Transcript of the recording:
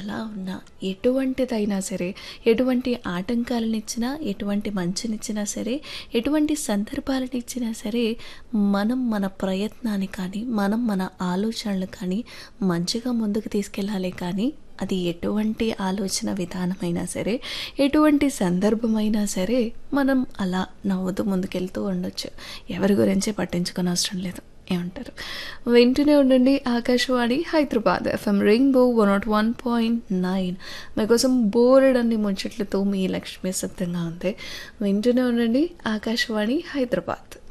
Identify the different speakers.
Speaker 1: ఎలా ఉన్నా ఎటువంటిదైనా సరే ఎటువంటి ఆటంకాలనిచ్చినా ఎటువంటి మంచినిచ్చినా సరే ఎటువంటి సందర్భాలనిచ్చినా సరే మనం మన ప్రయత్నాన్ని కానీ మనం మన ఆలోచనలు కానీ మంచిగా ముందుకు తీసుకెళ్ళాలి కానీ అది ఎటువంటి ఆలోచన విధానమైనా సరే ఎటువంటి సందర్భమైనా సరే మనం అలా నవ్వుతూ ముందుకెళ్తూ ఉండొచ్చు ఎవరి గురించి పట్టించుకొని అవసరం లేదు ఏమంటారు వింటూనే ఉండండి Akashvani Hyderabad FM rainbow one nought one point nine మీకోసం బోరెడన్ని ముచ్చట్లతో మీ లక్ష్మి సిద్ధంగా ఉంది వింటూనే ఉండండి ఆకాశవాణి హైదరాబాద్